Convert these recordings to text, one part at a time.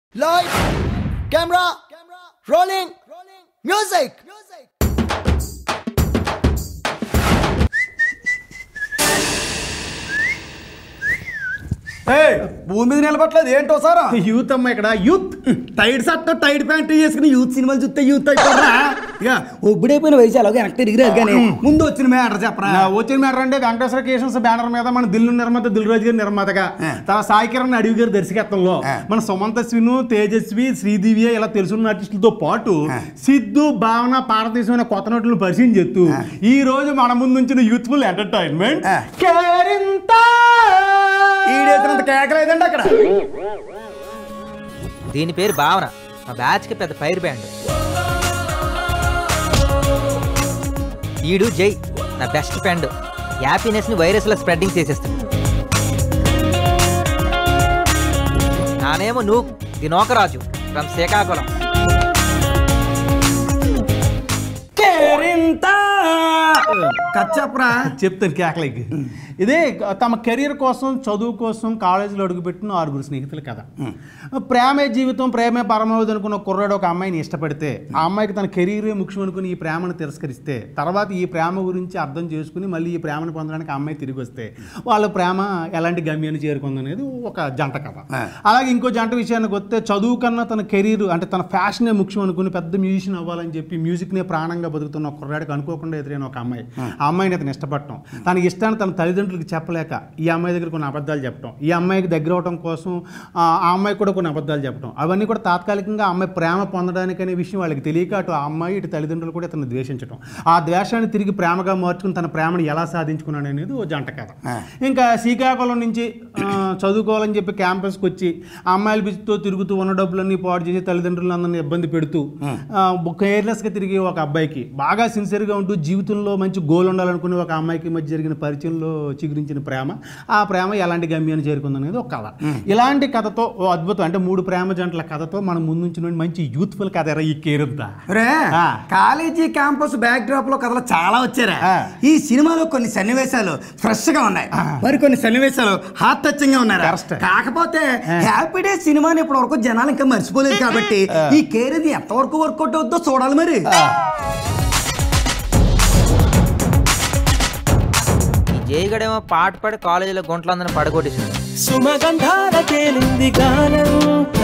Light, camera, rolling, music. ఏయ్, భూమి మీద నిలబట్టలేదు ఏంటో సారా యూత్ అమ్మ ఇక్కడ youth tight shirt tight pant వేసుకుని యూత్ సినిమాలు చూస్తే యూత్ అయిపోరా ఇక ఒబ్బుడైపోయిన వయసు అలాగే వెనక్కి తిరిగి రాదు కానీ ముందు వచ్చిన మ్యాటర్ చెప్పరా నా వచ్చిన మ్యాటర్ అంటే వెంకటేశ్వర క్రియేషన్స్ బ్యానర్ మీద మన దిల్లు నిర్మాత దిల్ రాజు గారి నిర్మాతగా తర్వాత సాయి కిరణ్ అడవి గారి దర్శకత్వంలో మన సుమంత శ్రీను తేజస్వి శ్రీదివ్య ఇలా తెలుసున్న ఆర్టిస్టులతో పాటు సిద్ధు భావన పారదేశమైన కొత్త నటులను పరిచయం చేస్తూ ఈ రోజు మన ముందు ఉంచిన యూత్ఫుల్ ఎంటర్టైన్మెంట్ ఆ. కేరింత ఈడేసినంత కేకలేదండి అక్కడ దీని పేరు భావన మా బ్యాచ్ కి పెద్ద ఫైర్ బ్యాండ్ ఈడు జై నా బెస్ట్ ఫ్రెండ్ హ్యాపీనెస్ ని వైరస్ లో స్ప్రెడ్డింగ్ చేసేస్తాడు నానేమో నువ్వు దినోకరాజు ఫ్రమ్ శ్రీకాకుళం కేరింత కథ చెప్పరా చెప్తాను కేకలకి ఇదే తమ కెరీర్ కోసం చదువు కోసం కాలేజీలో అడుగుపెట్టిన ఆరుగురు స్నేహితుల కథ ప్రేమే జీవితం ప్రేమే పరమవధి అనుకున్న కుర్రాడు ఒక అమ్మాయిని ఇష్టపడితే ఆ అమ్మాయికి తన కెరీరే ముఖ్యం అనుకుని ఈ ప్రేమను తిరస్కరిస్తే తర్వాత ఈ ప్రేమ గురించి అర్థం చేసుకుని మళ్ళీ ఈ ప్రేమను పొందడానికి ఆ అమ్మాయి తిరిగి వస్తే వాళ్ళ ప్రేమ ఎలాంటి గమ్యాన్ని చేరుకుంది అనేది ఒక జంట కథ అలాగే ఇంకో జంట విషయానికి వస్తే చదువు కన్నా తన కెరీర్ అంటే తన ఫ్యాషనే ముఖ్యం అనుకుని పెద్ద మ్యూజిషియన్ అవ్వాలని చెప్పి మ్యూజిక్నే ప్రాణంగా బతుకుతున్న ఒక కుర్రాడికి అనుకోకుండా ఎదురైన ఒక అమ్మాయి ఆ అమ్మాయిని అతను ఇష్టపడటం తన ఇష్టాన్ని తన తల్లిదండ్రులకు చెప్పలేక ఈ అమ్మాయి దగ్గర కొన్ని అబద్ధాలు చెప్పడం ఈ అమ్మాయికి దగ్గర అవడం కోసం ఆ ఆ అమ్మాయి కూడా కొన్ని అబద్ధాలు చెప్పడం అవన్నీ కూడా తాత్కాలికంగా ఆ అమ్మాయి ప్రేమ పొందడానికి అనే విషయం వాళ్ళకి తెలియక అటు ఆ అమ్మాయి ఇటు తల్లిదండ్రులు కూడా ఇతను ద్వేషించడం ఆ ద్వేషాన్ని తిరిగి ప్రేమగా మార్చుకుని తన ప్రేమను ఎలా సాధించుకున్నాడు అనేది ఓ జంట కథ ఇంకా శ్రీకాకుళం నుంచి ఆ, చదువుకోవాలని చెప్పి క్యాంపస్కి వచ్చి ఆ అమ్మాయిల బిచ్చుతో తిరుగుతూ ఉన్న డబ్బులన్నీ పాడు చేసి తల్లిదండ్రులను అందరినీ ఇబ్బంది పెడుతూ కేర్లెస్గా తిరిగి ఒక అబ్బాయికి బాగా సిన్సియర్గా ఉంటూ జీవితంలో మంచి గోల్ ఉండాలనుకునే ఒక అమ్మాయికి మధ్య జరిగిన పరిచయంలో చిగురించిన ప్రేమ ఆ ప్రేమ ఎలాంటి గమ్యాన్ని చేరుకుందనేది ఒక కథ ఇలాంటి కథతో ఓ అద్భుతం అంటే మూడు ప్రేమ జంటల కథతో మనం ముందుంచిన మంచి యూత్ఫుల్ కథ ఎరా ఈ కేరుద్దా రే ఆ. కాలేజీ క్యాంపస్ బ్యాక్ డ్రాప్ లో కథలు చాలా వచ్చారా ఆ. ఈ సినిమాలో కొన్ని సన్నివేశాలు ఫ్రెష్ గా ఉన్నాయి మరి కొన్ని సన్నివేశాలు హార్ట్ టచింగ్ గా ఉన్నాయి Correct. కాకపోతే హ్యాపీ డే సినిమాని ఇప్పటి వరకు జనాలు ఇంకా మర్చిపోలేదు కాబట్టి ఈ కేర్ ఇది ఎంతవరకు వర్కౌట్ అవుతుందో చూడాలి మరి ఈ జైగడేమో పాట పాడి కాలేజీలో గుంటలందరిని పడగొట్టేసింది సుమగంధాల తేలింది గానంతా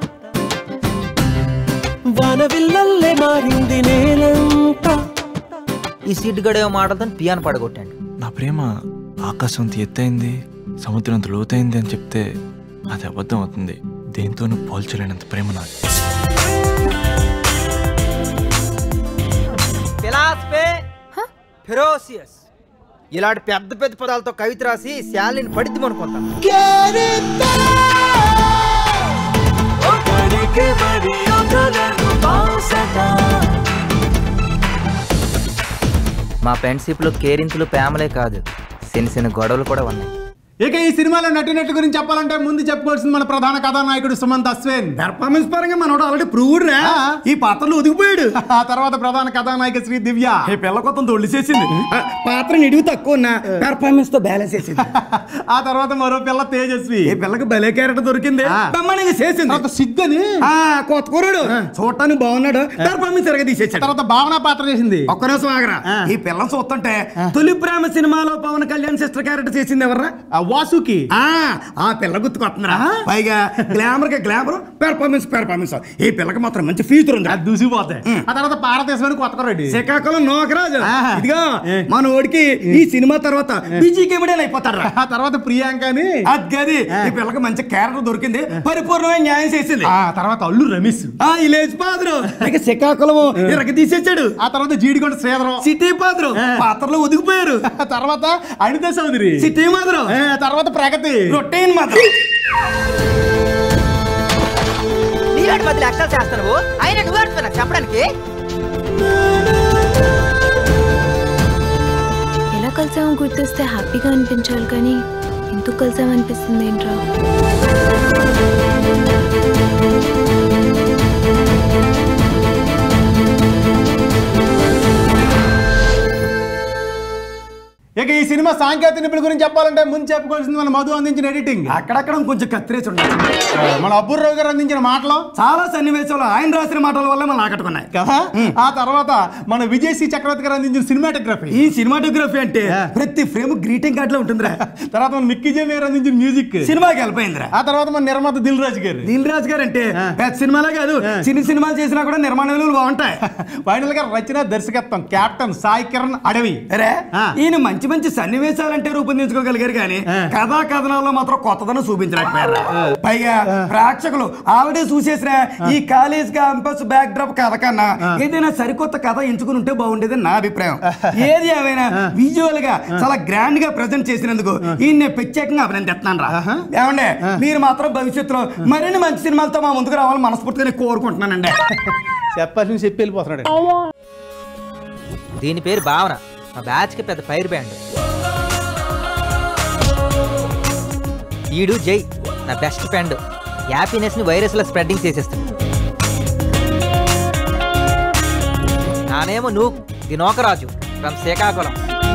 వానవిల్లల్లే మారింది నేలంతా ఈ సీట్ గడేమో మాటలతో పియాను పడగొట్టాడు నా ప్రేమ ఆకాశం అంత ఎత్తైంది సముద్రం అంత లోతైంది అని చెప్తే అది అబద్ధం అవుతుంది దేంతోనూ పోల్చలేనంత ప్రేమ నాది ఫిలాసఫీ ఫిరోసియస్ ఇలాంటి పెద్ద పెద్ద పదాలతో కవిత రాసి శాలిని పడిద్ది అనుకుంటాను ఒకరికి మరి ఒకలను బాసట మా ఫ్రెండ్షిప్లో కేరింతలు ప్రేమలే కాదు చిన్న చిన్న గొడవలు కూడా ఉన్నాయి ఇక ఈ సినిమాలో నటినట్టు గురించి చెప్పాలంటే ముందు చెప్పుకోవాల్సింది మన ప్రధాన కథానాయకుడు సుమంత్ అశ్విన్ పెర్ఫార్మెన్స్ పరంగా మనోడు ఆల్రెడీ ప్రూవ్డ్ రా ఆ. ఈ పాత్రలో ఒదిగిపోయాడు ఆ తర్వాత ప్రధాన కథానాయిక శ్రీ దివ్య ఈ పిల్ల కొత్త దొల్లి చేసింది ఆ, పాత్ర నిడివి తక్కువ ఉన్న పెర్ఫార్మెన్స్ తో బ్యాలెన్స్ చేసింది ఆ తర్వాత మరో పిల్ల తేజస్వి ఈ పిల్లకి భలే క్యారెక్టర్ దొరికింది ఆ. బ్రహ్మాండంగా చేసింది తర్వాత సిద్ధని ఆ కొత్త కూరడు చూడటానికి బాగున్నాడు పెర్ఫార్మెన్స్ సరిగా తీసేసాడు తర్వాత భావన పాత్ర చేసింది ఒక్క నిమిషం ఆగరా ఆ. ఈ పిల్లని చూస్తుంటే తొలి ప్రేమ సినిమాలో పవన్ కళ్యాణ్ సిస్టర్ క్యారెక్టర్ చేసింది ఎవర్రా ఆ వాసుకి ఆ ఆ పిల్ల గుర్తుకొస్తుందిరా పైగా గ్లామర్ గా గ్లామర్ పెర్ఫార్మెన్స్ పెర్ఫార్మెన్స్ ఈ పిల్లకి మాత్రం మంచి ఫ్యూచర్ ఉంది అది దూసిపోతాయి ఆ తర్వాత పారదేశం కొత్త రెడ్డి శ్రీకాకుళం నోకరాజు ఆహా. ఇదిగో ఏ. మన ఓడికి ఈ సినిమా తర్వాత బిజీ కెమిడియన్ అయిపోతాడు ఆ తర్వాత ప్రియాంకని అది ఈ పిల్లకి మంచి క్యారెక్టర్ దొరికింది పరిపూర్ణమైన న్యాయం చేసింది ఆ తర్వాత అల్లు రమేష్ ఆ ఇలేజ్ పాత్ర ఇక శ్రీకాకుళం ఇరగ తీసేచ్చాడు ఆ తర్వాత జీడికొండ శ్రీధరం సిటీ పాత్ర ఆ. పాత్రలో ఒదిగిపోయారు ఆ తర్వాత అనిత చౌదరి సిటీ మాత్రం ఆ తర్వాత ప్రగతి రొట్టెన్ మాత్రం నీలాంటి బదులు ఎక్సల్ చేస్తాను అయినా నువ్వు అంటున్నా చెప్పడానికి ఎలా కలిసామో గుర్తొస్తే హ్యాపీగా అనిపించాలి కానీ ఎందుకు కలిసామనిపిస్తుంది ఏంట్రా ఇక ఈ సినిమా సాంకేతిక నిపుణుల గురించి చెప్పాలంటే ముందు చెప్పుకోవాల్సింది మన మధు అందించిన ఎడిటింగ్ అక్కడక్కడ కొంచెం కత్తిరేసి ఉండాలి మన అబ్బుర్రావు గారు అందించిన మాటలు చాలా సన్నివేశాలు ఆయన రాసిన మాటల వల్ల మనం ఆకట్టుకున్నాయి కదా ఆ తర్వాత మన విజయశ్రీ చక్రవర్తి గారు అందించిన సినిమాటోగ్రఫీ ఈ సినిమాటోగ్రఫీ అంటే ప్రతి ఫ్రేమ్ గ్రీటింగ్ కార్డ్ లో ఉంటుందిరా తర్వాత మన మిక్కీ జే గారు అందించిన మ్యూజిక్ సినిమాకి వెళ్ళిపోయిందిరా ఆ తర్వాత మన నిర్మాత దిల్ రాజు గారు దిల్ రాజు గారు అంటే పెద్ద సినిమాలే కాదు చిన్న సినిమాలు చేసినా కూడా నిర్మాణ విలువలు బాగుంటాయి ఫైనల్ గా రచన దర్శకత్వం కెప్టెన్ సాయి కిరణ్ అడవి అరే ఆ. ఈయన మంచి మంచి సన్నివేశాలంటే రూపొందించుకోగలిగారు కానీ కథా కథనాల్లో మాత్రం కొత్తదనం చూపించలేకపోయారు పైగా ప్రేక్షకులు ఆల్రెడీ చూసేసిన ఈ కాలేజ్ క్యాంపస్ బ్యాక్ డ్రాప్ కథ కన్నా ఏదైనా సరికొత్త కథ ఎంచుకుని ఉంటే బాగుండేది నా అభిప్రాయం ఏది ఏమైనా విజువల్ గా చాలా గ్రాండ్ గా ప్రజెంట్ చేసినందుకు ఈయన ప్రత్యేకంగా అభినందిస్తున్నాను రా ఏమండే మీరు మాత్రం భవిష్యత్తులో మరిన్ని మంచి సినిమాలతో మా ముందుకు రావాలని మనస్ఫూర్తిగా నేను కోరుకుంటున్నానండి చెప్పాల్సింది చెప్పి వెళ్ళిపోతున్నాడు దీని పేరు భావన మా బ్యాచ్కి పెద్ద ఫైర్ బ్యాండ్ ఈడు జై నా బెస్ట్ ఫ్రెండ్ హ్యాపీనెస్ని వైరస్లో స్ప్రెడ్డింగ్ చేసేస్తాడు నానేమో నువ్వు Dinokaraju from Srikakulam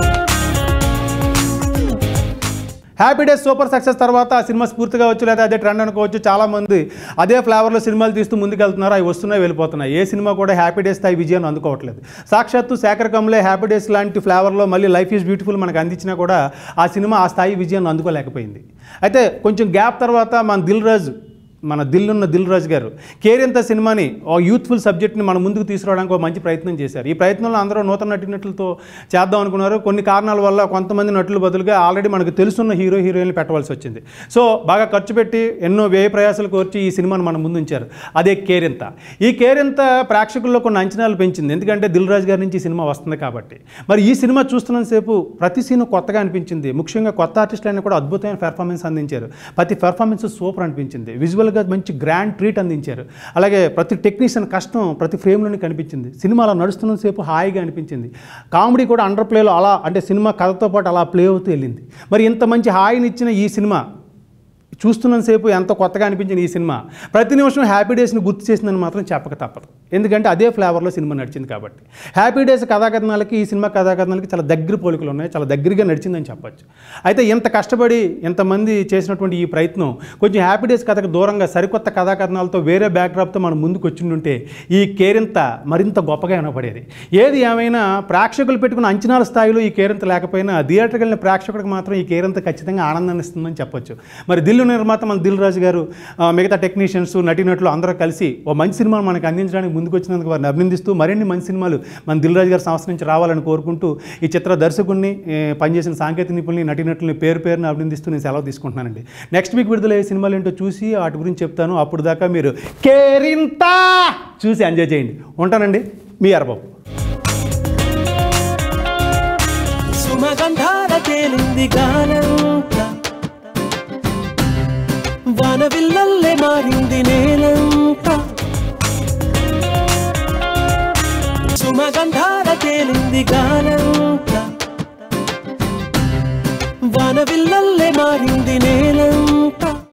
Happy Days super success తర్వాత ఆ సినిమా స్ఫూర్తిగా వచ్చు లేదా అదే ట్రెండ్ అనుకోవచ్చు చాలా మంది అదే ఫ్లేవర్లో సినిమాలు తీస్తూ ముందుకెళ్తున్నారు అవి వస్తున్నాయి వెళ్ళిపోతున్నాయి ఏ సినిమా కూడా హ్యాపీ డేస్ స్థాయి విజయాన్ని అందుకోవట్లేదు సాక్షాత్తు శేఖర్ కమ్లే హ్యాపీ డేస్ లాంటి ఫ్లేవర్లో మళ్ళీ లైఫ్ ఈజ్ బ్యూటిఫుల్ మనకు అందించినా కూడా ఆ సినిమా ఆ స్థాయి విజయాన్ని అందుకోలేకపోయింది అయితే కొంచెం గ్యాప్ తర్వాత మన దిల్ రాజు మన దిల్లున్న దిల్ రాజు గారు కేరింత సినిమాని ఓ యూత్ఫుల్ సబ్జెక్ట్ని మన ముందుకు తీసుకురావడానికి ఒక మంచి ప్రయత్నం చేశారు ఈ ప్రయత్నంలో అందరూ నూతన నటినట్లతో చేద్దాం అనుకున్నారు కొన్ని కారణాల వల్ల కొంతమంది నటుల బదులుగా ఆల్రెడీ మనకు తెలుసున్న హీరో హీరోయిన్లు పెట్టవలసి వచ్చింది సో బాగా ఖర్చు పెట్టి ఎన్నో వ్యయ ప్రయాసాలు కోర్చి ఈ సినిమాను మన ముందు ఉంచారు అదే కేరింత ఈ కేరింత ప్రేక్షకుల్లో కొన్ని అంచనాలు పెంచింది ఎందుకంటే దిల్ రాజు గారి నుంచి ఈ సినిమా వస్తుంది కాబట్టి మరి ఈ సినిమా చూస్తున్నంతసేపు ప్రతి సీను కొత్తగా అనిపించింది ముఖ్యంగా కొత్త ఆర్టిస్టులైనా కూడా అద్భుతమైన పెర్ఫార్మెన్స్ అందించారు ప్రతి పెర్ఫార్మెన్స్ సూపర్ అనిపించింది విజువల్గా మంచి గ్రాండ్ ట్రీట్ అందించారు అలాగే ప్రతి టెక్నీషియన్ కష్టం ప్రతి ఫ్రేమ్లోనే కనిపించింది సినిమాలో నడుస్తున్నంతసేపు హాయిగా అనిపించింది కామెడీ కూడా అండర్ ప్లేలో అలా అంటే సినిమా కథతో పాటు అలా ప్లే అవుతూ వెళ్ళింది మరి ఇంత మంచి హాయినిచ్చిన ఈ సినిమా చూస్తున్నంతసేపు ఎంతో కొత్తగా అనిపించిన ఈ సినిమా ప్రతి నిమిషం హ్యాపీ డేస్ని గుర్తు చేసిందని మాత్రం చెప్పక తప్పదు ఎందుకంటే అదే ఫ్లేవర్లో సినిమా నడిచింది కాబట్టి హ్యాపీ డేస్ కథాకథనాలకి ఈ సినిమా కథాకథనాలకి చాలా దగ్గర పోలికలు ఉన్నాయి చాలా దగ్గరగా నడిచిందని చెప్పొచ్చు అయితే ఇంత కష్టపడి ఎంతమంది చేసినటువంటి ఈ ప్రయత్నం కొంచెం హ్యాపీ డేస్ కథకు దూరంగా సరికొత్త కథాకథనాలతో వేరే బ్యాక్డ్రాప్తో మనం ముందుకు వచ్చిండుంటే ఈ కేరింత మరింత గొప్పగా వినపడేది ఏది ఏమైనా ప్రేక్షకులు పెట్టుకున్న అంచనాల స్థాయిలో ఈ కేరింత లేకపోయినా థియేటర్కి వెళ్ళిన ప్రేక్షకుడికి మాత్రం ఈ కేరింత ఖచ్చితంగా ఆనందాన్ని ఇస్తుందని చెప్పొచ్చు మరి దిల్లు నిర్మాత మన దిల్ రాజు గారు ఆ, మిగతా టెక్నీషియన్స్ నటీనటులు అందరూ కలిసి ఓ మంచి సినిమాను మనకు అందించడానికి ముందుకు వచ్చినందుకు వారిని అభినందిస్తూ మరిన్ని మంచి సినిమాలు మన దిల్ రాజు గారి సంస్థ నుంచి రావాలని కోరుకుంటూ ఈ చిత్ర దర్శకుడిని ఏ, పనిచేసిన సాంకేతిక నిపుణుల్ని నటీనటుల్ని పేరు పేరుని అభినందిస్తూ నేను సెలవు తీసుకుంటున్నానండి నెక్స్ట్ వీక్ విడుదలయ్యే సినిమాలు ఏంటో చూసి వాటి గురించి చెప్తాను అప్పుడు దాకా మీరు కేరింత చూసి ఎంజాయ్ చేయండి ఉంటానండి మీ అరబాబు సుమగంధాల తేలింది గానంతా వానవిల్లల్లే మారింది నేలంతా సుమగంధాల తేలింది గానంతా